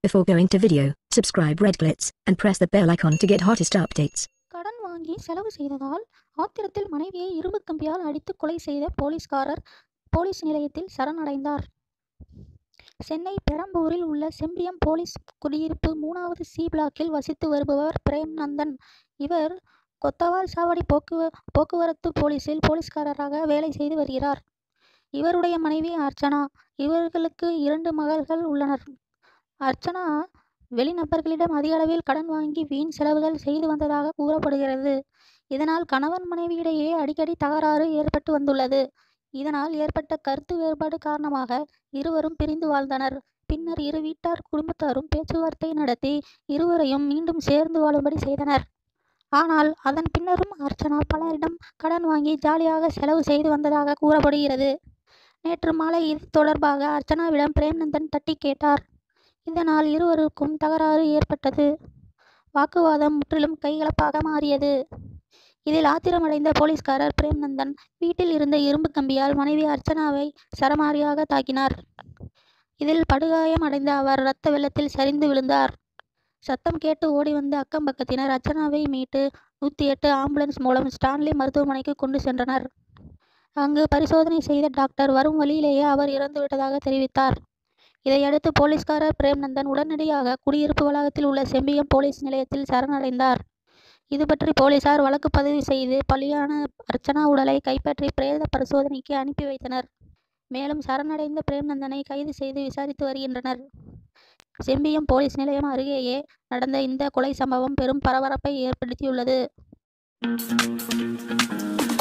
Before going to video, subscribe Red Glitz and press the bell icon to get hottest updates. கடன் வாங்கி செலவு செய்ததால் ஆத்திரத்தில் மனைவியை இரும்பு கம்பியால் அடித்து கொலை செய்த போலீஸ்காரர் போலீஸ் நிலையத்தில் சரணடைந்தார் சென்னை பெரம்பூரில் உள்ள செம்பியம் போலீஸ் குடியிருப்பு மூணாவது சி பிளாக்கில் வசித்து வருபவர் பிரேம்நந்தன் இவர் கொத்தவால் சாவடி போக்குவ போக்குவரத்து போலீஸில் போலீஸ்காரராக வேலை செய்து வருகிறார் இவருடைய மனைவி அர்ச்சனா இவர்களுக்கு இரண்டு மகள்கள் உள்ளனர் அர்ச்சனா வெளிநபர்களிடம் அதிக அளவில் கடன் வாங்கி வீண் செலவுகள் செய்து வந்ததாக கூறப்படுகிறது இதனால் கணவன் மனைவியிடையே அடிக்கடி தகராறு ஏற்பட்டு வந்துள்ளது இதனால் ஏற்பட்ட கருத்து வேறுபாடு காரணமாக இருவரும் பிரிந்து வாழ்ந்தனர் பின்னர் இரு வீட்டார் குடும்பத்தாரும் பேச்சுவார்த்தை நடத்தி இருவரையும் மீண்டும் சேர்ந்து வாழும்படி செய்தனர் ஆனால் அதன் பின்னரும் அர்ச்சனா பலரிடம் கடன் வாங்கி ஜாலியாக செலவு செய்து வந்ததாக கூறப்படுகிறது நேற்று மாலை இது தொடர்பாக அர்ச்சனாவிடம் பிரேம்நந்தன் தட்டி கேட்டார் இதனால் இருவருக்கும் தகராறு ஏற்பட்டது வாக்குவாதம் முற்றிலும் கைகலப்பாக மாறியது இதில் ஆத்திரமடைந்த போலீஸ்காரர் பிரேம்நந்தன் வீட்டில் இருந்த இரும்பு கம்பியால் மனைவி அர்ச்சனாவை சரமாரியாக தாக்கினார் இதில் படுகாயம் அடைந்த அவர் இரத்த வெள்ளத்தில் சரிந்து விழுந்தார் சத்தம் கேட்டு ஓடி வந்த அக்கம் பக்கத்தினர் அர்ச்சனாவை மீட்டு நூற்றி எட்டு ஆம்புலன்ஸ் மூலம் ஸ்டான்லி மருத்துவமனைக்கு கொண்டு சென்றனர் அங்கு பரிசோதனை செய்த டாக்டர் வரும் வழியிலேயே அவர் இறந்துவிட்டதாக தெரிவித்தார் இதையடுத்து போலீஸ்காரர் பிரேம்நந்தன் உடனடியாக குடியிருப்பு வளாகத்தில் உள்ள செம்பியம் போலீஸ் நிலையத்தில் சரணடைந்தார் இது பற்றி போலீசார் வழக்கு பதிவு செய்து பலியான அர்ச்சனா உடலை கைப்பற்றி பிரேத பரிசோதனைக்கு அனுப்பி வைத்தனர் மேலும் சரணடைந்த பிரேம்நந்தனை கைது செய்து விசாரித்து வருகின்றனர் செம்பியம் போலீஸ் நிலையம் அருகேயே நடந்த இந்த கொலை சம்பவம் பெரும் பரபரப்பை ஏற்படுத்தியுள்ளது